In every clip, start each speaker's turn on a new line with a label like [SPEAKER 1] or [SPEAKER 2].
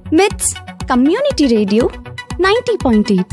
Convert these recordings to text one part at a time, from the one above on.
[SPEAKER 1] మిట్స్ community radio ninety point eight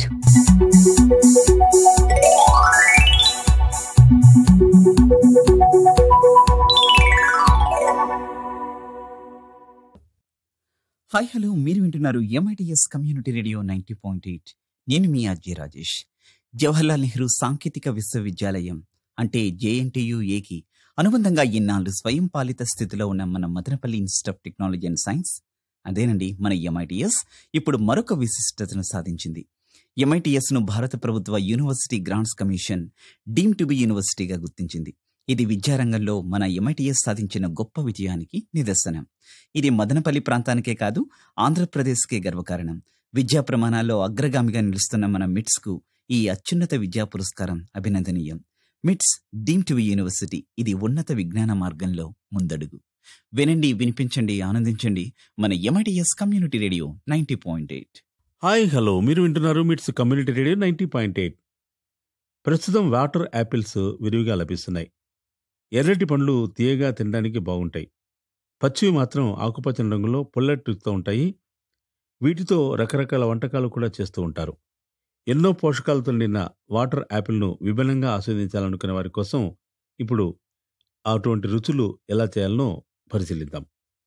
[SPEAKER 2] hi hello మీరు వింటున్నారు MITS community radio ninety point eight నేను మీ అజయ్ రాజేష్ జవహర్లాల్ నెహ్రూ సాంకేతిక విశ్వవిద్యాలయం అంటే జేఎన్టీయుఏకి అనుబంధంగా ఇన్నాళ్ళు స్వయం పాలిత స్థితిలో ఉన్న మన Madanapalle institute of technology and science అదేనండి మన ఎంఐటిఎస్ ఇప్పుడు మరొక విశిష్టతను సాధించింది ఎంఐటిఎస్ ను భారత ప్రభుత్వ university grants commission deem to be యూనివర్సిటీగా గుర్తించింది ఇది విద్యారంగంలో మన ఎంఐటిఎస్ సాధించిన గొప్ప విజయానికి నిదర్శనం ఇది మదనపల్లి ప్రాంతానికే కాదు ఆంధ్రప్రదేశ్కే గర్వకారణం విద్యా ప్రమాణాల్లో అగ్రగామిగా నిలుస్తున్న మన మిట్స్ కు ఈ అత్యున్నత విద్యా పురస్కారం అభినందనీయం మిట్స్ డీమ్ టు యూనివర్సిటీ ఇది ఉన్నత విజ్ఞాన మార్గంలో ముందడుగు వినండి వినిపించండి ఆనందించండి మన MITS community radio ninety point eight
[SPEAKER 3] hi hello మీరు వింటున్నారు MITS community radio ninety point eight ప్రస్తుతం వాటర్ యాపిల్స్ విరివిగా లభిస్తున్నాయి ఎర్రటి పండ్లు తీయగా తినడానికి బాగుంటాయి పచ్చివి మాత్రం ఆకుపచ్చని రంగులో పుల్లటి రుచితో ఉంటాయి వీటితో రకరకాల వంటకాలు కూడా చేస్తూ ఉంటారు ఎన్నో పోషకాలతో నిండిన వాటర్ యాపిల్ను విభిన్నంగా ఆస్వాదించాలనుకునే వారి కోసం ఇప్పుడు అటువంటి రుచులు ఎలా చేయాలనో పరిశీలిద్దాం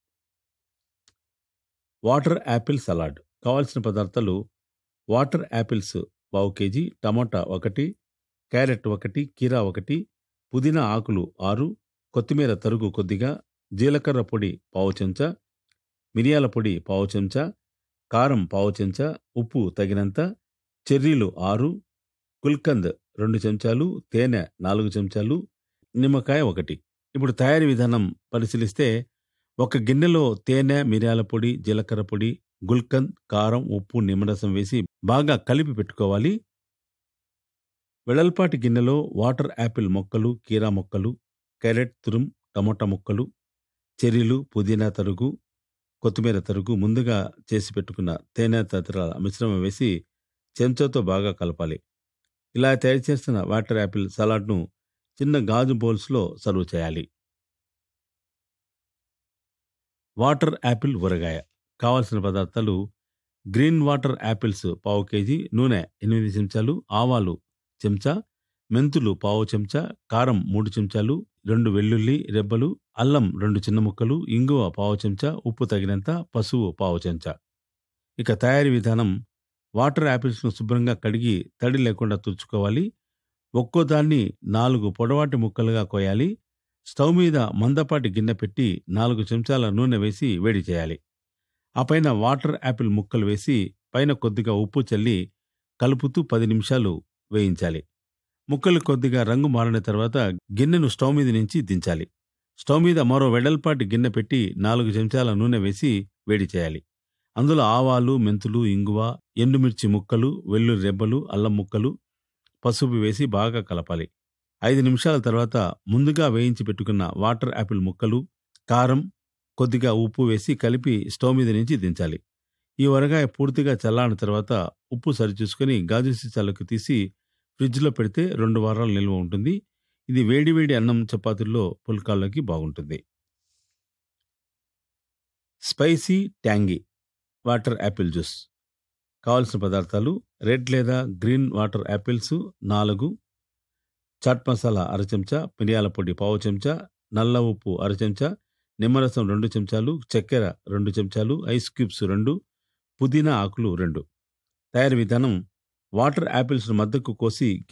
[SPEAKER 3] వాటర్ యాపిల్ సలాడ్ కావాల్సిన పదార్థాలు వాటర్ యాపిల్స్ పావు కేజీ టమాటా ఒకటి క్యారెట్ ఒకటి కీరా ఒకటి పుదీనా ఆకులు ఆరు కొత్తిమీర తరుగు కొద్దిగా జీలకర్ర పొడి పావు చెంచా మిరియాల పొడి పావు చెంచా కారం పావు చెంచా ఉప్పు తగినంత చెర్రీలు ఆరు గుల్కంద్ రెండు చెంచాలు తేనె నాలుగు చెంచాలు నిమ్మకాయ ఒకటి ఇప్పుడు తయారీ విధానం పరిశీలిస్తే ఒక గిన్నెలో తేనె మిరియాల పొడి జీలకర్ర పొడి గుల్కంద్ కారం ఉప్పు నిమ్మరసం వేసి బాగా కలిపి పెట్టుకోవాలి వెడల్పాటి గిన్నెలో వాటర్ యాపిల్ మొక్కలు కీరా మొక్కలు క్యారెట్ తురుం టమోటా ముక్కలు చెర్రీలు పుదీనా తరుగు కొత్తిమీర తరుగు ముందుగా చేసి పెట్టుకున్న తేనె తదితరాల మిశ్రమం వేసి చెంచాతో బాగా కలపాలి ఇలా తయారు చేసిన వాటర్ యాపిల్ సలాడ్ను చిన్న గాజు బౌల్స్లో సర్వ్ చేయాలి వాటర్ యాపిల్ ఊరగాయ కావాల్సిన పదార్థాలు గ్రీన్ వాటర్ యాపిల్స్ పావు కేజీ నూనె ఎనిమిది చెంచాలు ఆవాలు చెంచా మెంతులు పావు చెంచా కారం మూడు చెంచాలు రెండు వెల్లుల్లి రెబ్బలు అల్లం రెండు చిన్న ముక్కలు ఇంగువ పావు చెంచా ఉప్పు తగినంత పసుపు పావు చెంచా ఇక తయారీ విధానం వాటర్ యాపిల్స్ను శుభ్రంగా కడిగి తడి లేకుండా తుడుచుకోవాలి ఒక్కో దాన్ని నాలుగు పొడవాటి ముక్కలుగా కోయాలి స్టవ్ మీద మందపాటి గిన్నె పెట్టి నాలుగు చెంచాల నూనె వేసి వేడి చేయాలి ఆ పైన వాటర్ యాపిల్ ముక్కలు వేసి పైన కొద్దిగా ఉప్పు చల్లి కలుపుతూ పది నిమిషాలు వేయించాలి ముక్కలు కొద్దిగా రంగు మారిన తర్వాత గిన్నెను స్టవ్ మీద నుంచి దించాలి స్టవ్ మీద మరో వెడల్పాటి గిన్నె పెట్టి నాలుగు చెంచాల నూనె వేసి వేడి చేయాలి అందులో ఆవాలు మెంతులు ఇంగువ ఎండుమిర్చి ముక్కలు వెల్లుల్లి రెబ్బలు అల్లం ముక్కలు పసుపు వేసి బాగా కలపాలి ఐదు నిమిషాల తర్వాత ముందుగా వేయించి పెట్టుకున్న వాటర్ యాపిల్ ముక్కలు కారం కొద్దిగా ఉప్పు వేసి కలిపి స్టవ్ మీద నుంచి దించాలి ఈ వరగాయ పూర్తిగా చల్లారిన తర్వాత ఉప్పు సరిచూసుకొని గాజు సీసాలకు తీసి ఫ్రిడ్జ్లో పెడితే రెండు వారాలు నిల్వ ఉంటుంది ఇది వేడివేడి అన్నం చపాతీల్లో పుల్కాల్లోకి బాగుంటుంది spicy tangy water apple juice కావలసిన పదార్థాలు రెడ్ లేదా గ్రీన్ వాటర్ యాపిల్స్ నాలుగు చాట్ మసాలా అర చెంచా మిరియాల పొడి పావు చెంచా నల్ల ఉప్పు అర చెంచా నిమ్మరసం రెండు చెంచాలు చక్కెర రెండు చెంచాలు ఐస్ క్యూబ్స్ రెండు పుదీనా ఆకులు రెండు తయారీ విధానం వాటర్ యాపిల్స్ మద్దకు కోసి